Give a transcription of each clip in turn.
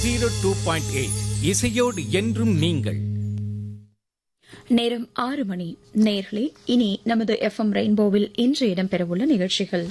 zero two point eight இசையோடு என்றும் நீங்கள் நேரம் ஆறு மணி நேர்களே இனி நமது எஃப்எம் ரெயின்போவில் இன்று இடம்பெறவுள்ள நிகழ்ச்சிகள்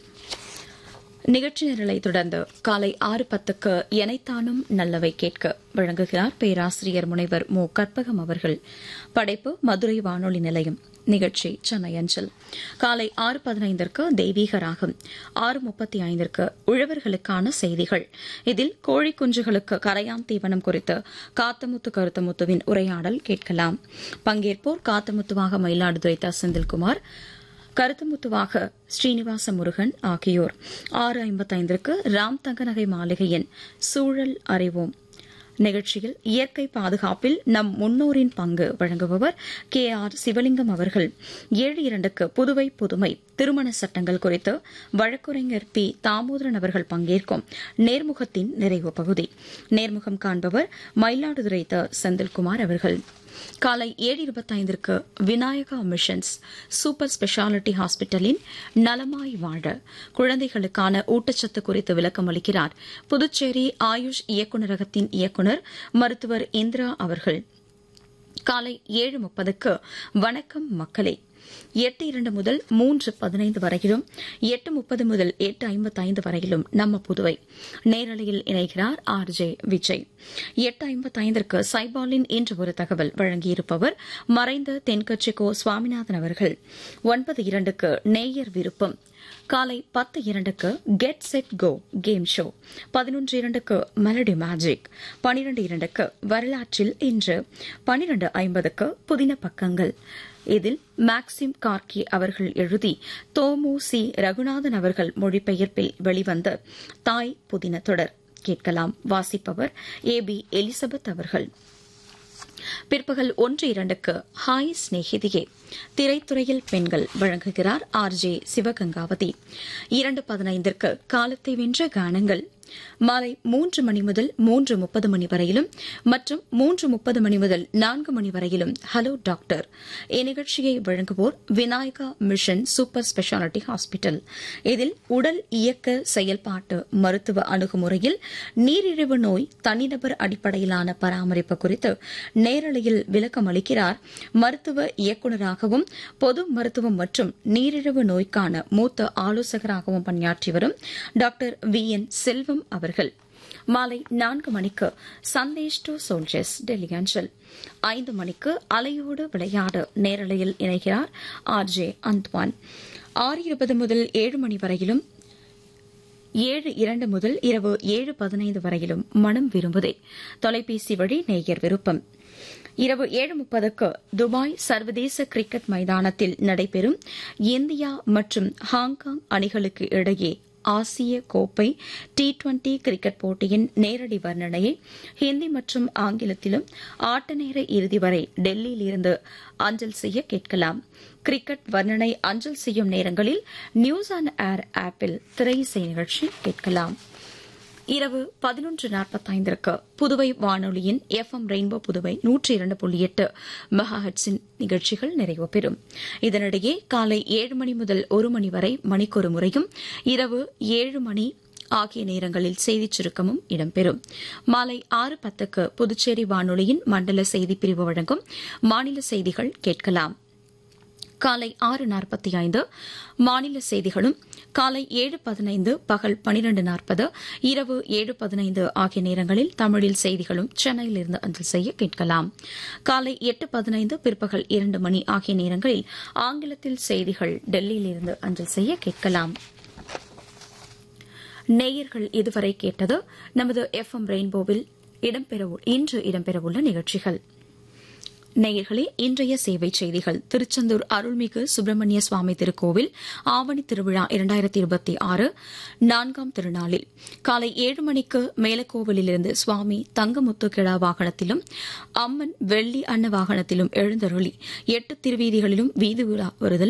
நிகழ்ச்சி நிரலை தொடர்ந்து காலை ஆறு பத்துக்கு எனைத்தானும் நல்லவை கேட்க வழங்குகிறார் பேராசிரியர் முனைவர் மு கற்பகம் அவர்கள் படைப்பு மதுரை வானொலி நிலையம் நிகழ்ச்சி சென்னை அஞ்சல் காலை ஆறு பதினைந்திற்கு தெய்வீக ராகம் ஆறு முப்பத்தி ஐந்திற்கு உழவர்களுக்கான செய்திகள் இதில் கோழி குஞ்சுகளுக்கு கரையான் தீவனம் குறித்து காத்தமுத்து கருத்தமுத்துவின் உரையாடல் கேட்கலாம் பங்கேற்போர் காத்தமுத்துவாக மயிலாடுதுறை த செந்தில்குமார் கருத்துமுத்துவாக ஸ்ரீனிவாச முருகன் ஆகியோர் ஆறு ஐம்பத்தைந்திற்கு ராம் தங்கநகை மாளிகையின் சூழல் அறிவோம் நிகழ்ச்சியில் இயற்கை பாதுகாப்பில் நம் முன்னோரின் பங்கு வழங்குபவர் கே ஆர் சிவலிங்கம் அவர்கள் ஏழு இரண்டுக்கு புதுவை புதுமை திருமண சட்டங்கள் குறித்து வழக்குரைஞர் பி தாமோதரன் அவர்கள் பங்கேற்கும் நேர்முகத்தின் நிறைவு பகுதி நேர்முகம் காண்பவர் மயிலாடுதுறை த செந்தில்குமார் அவர்கள் காலை ஏழு இருபத்தைந்திற்கு விநாயகா மிஷன்ஸ் சூப்பர் ஸ்பெஷாலிட்டி ஹாஸ்பிட்டலின் நலமாய் வாழ குழந்தைகளுக்கான ஊட்டச்சத்து குறித்து விளக்கம் அளிக்கிறார் புதுச்சேரி ஆயுஷ் இயக்குநரகத்தின் இயக்குநர் மருத்துவர் இந்திரா அவர்கள் காலை ஏழு முப்பதுக்கு வணக்கம் மக்களே எட்டு இரண்டு முதல் மூன்று பதினைந்து வரையிலும் எட்டு முப்பது முதல் எட்டு ஐம்பத்தைந்து வரையிலும் நம்ம புதுவை நேரலையில் இணைகிறார் ஆர் ஜே விஜய் எட்டு ஐம்பத்தைந்திற்கு சைபாலின் இன்று ஒரு தகவல் வழங்கியிருப்பவர் மறைந்த தென்கட்சி கோ சுவாமிநாதன் அவர்கள் ஒன்பது இரண்டுக்கு நேயர் விருப்பம் காலை பத்து இரண்டுக்கு get set go game show பதினொன்று இரண்டுக்கு மெலடி மேஜிக் பனிரெண்டு இரண்டுக்கு வரலாற்றில் இன்று பனிரெண்டு ஐம்பதுக்கு புதின பக்கங்கள் இதில் மேக்சிம் கார்கி அவர்கள் எழுதி தோமு சி ரகுநாதன் அவர்கள் மொழிபெயர்ப்பில் வெளிவந்த தாய் புதின தொடர் கேட்கலாம் வாசிப்பவர் ஏ பி எலிசபெத் அவர்கள் பிற்பகல் ஒன்று இரண்டுக்கு ஹாய் ஸ்நேகிதியே திரைத்துறையில் பெண்கள் வழங்குகிறார் ஆர் ஜே சிவகங்காவதி இரண்டு பதினைந்திற்கு காலத்தை வென்ற கானங்கள் மாலை மூன்று மணி முதல் மூன்று முப்பது மணி வரையிலும் மற்றும் மூன்று முப்பது மணி முதல் நான்கு மணி வரையிலும் ஹலோ டாக்டர் இந்நிகழ்ச்சியை வழங்குவோர் Vinayaka mission super speciality hospital இதில் உடல் இயக்க செயல்பாட்டு மருத்துவ அணுகுமுறையில் நீரிழிவு நோய் தனிநபர் அடிப்படையிலான பராமரிப்பு குறித்து நேரலையில் விளக்கம் அளிக்கிறார் மருத்துவ இயக்குநராகவும் பொது மருத்துவம் மற்றும் நீரிழிவு நோய்க்கான மூத்த ஆலோசகராகவும் பணியாற்றி வரும் டாக்டர் வி என் செல்வம் அவர்கள் மாலை நான்கு மணிக்கு சந்தேஷ் டு சோல்ஜர்ஸ் டெல்லி அஞ்சல் ஐந்து மணிக்கு அலையோடு விளையாடு நேரலையில் இணைகிறார் ஆர் ஜே அந்த்வான் ஆறு இருபது முதல் ஏழு மணி வரையிலும் ஏழு இரண்டு முதல் இரவு ஏழு பதினைந்து வரையிலும் மனம் விரும்புதே தொலைபேசி வழி நேயர் விருப்பம் இரவு ஏழு முப்பதுக்கு துபாய் சர்வதேச கிரிக்கெட் மைதானத்தில் நடைபெறும் இந்தியா மற்றும் ஹாங்காங் அணிகளுக்கு இடையே ஆசிய கோப்பை டி டுவெண்டி கிரிக்கெட் போட்டியின் நேரடி வர்ணனையை ஹிந்தி மற்றும் ஆங்கிலத்திலும் ஆட்ட நேர இறுதி வரை டெல்லியில் இருந்து அஞ்சல் செய்ய கேட்கலாம் கிரிக்கெட் வர்ணனை அஞ்சல் செய்யும் நேரங்களில் நியூஸ் ஆன் ஏர் ஆப்பில் திரை இசை நிகழ்ச்சி கேட்கலாம் இரவு பதினொன்று நாற்பத்தைந்திற்கு புதுவை வானொலியின் எஃப் எம் ரெயின்போ புதுவை நூற்றி இரண்டு புள்ளி எட்டு மெகாஹட்ஸின் நிகழ்ச்சிகள் நிறைவு பெறும் இதனிடையே காலை ஏழு மணி முதல் ஒரு மணி வரை மணிக்கொரு முறையும் இரவு ஏழு மணி ஆகிய நேரங்களில் செய்திச் சுருக்கமும் இடம்பெறும் மாலை ஆறு பத்துக்கு புதுச்சேரி வானொலியின் மண்டல செய்திப் பிரிவு வழங்கும் மாநில செய்திகள் கேட்கலாம் காலை ஆறு நாற்பத்தி ஐந்து மாநில செய்திகளும் காலை ஏழு பதினைந்து பகல் பனிரண்டு நாற்பது இரவு ஏழு பதினைந்து ஆகிய நேரங்களில் தமிழில் செய்திகளும் சென்னையிலிருந்து அஞ்சல் செய்ய கேட்கலாம் காலை எட்டு பதினைந்து பிற்பகல் இரண்டு மணி ஆகிய நேரங்களில் ஆங்கிலத்தில் செய்திகள் டெல்லியிலிருந்து அஞ்சல் செய்ய கேட்கலாம் நேயர்கள் இதுவரை கேட்டது நமது எஃப் எம் ரெயின்போவில் இடம்பெறவு இன்று இடம்பெறவுள்ள நிகழ்ச்சிகள் நேயர்களே இன்றைய சேவை செய்திகள் திருச்செந்தூர் அருள்மிகு சுப்பிரமணிய சுவாமி திருக்கோவில் ஆவணி திருவிழா இரண்டாயிரத்தி இருபத்தி ஆறு நான்காம் திருநாளில் காலை ஏழு மணிக்கு மேலக்கோவிலிருந்து சுவாமி தங்கமுத்து கிழா வாகனத்திலும் அம்மன் வெள்ளி அன்ன வாகனத்திலும் எழுந்தருளி எட்டு திருவீதிகளிலும் வீதி உலா வருதல்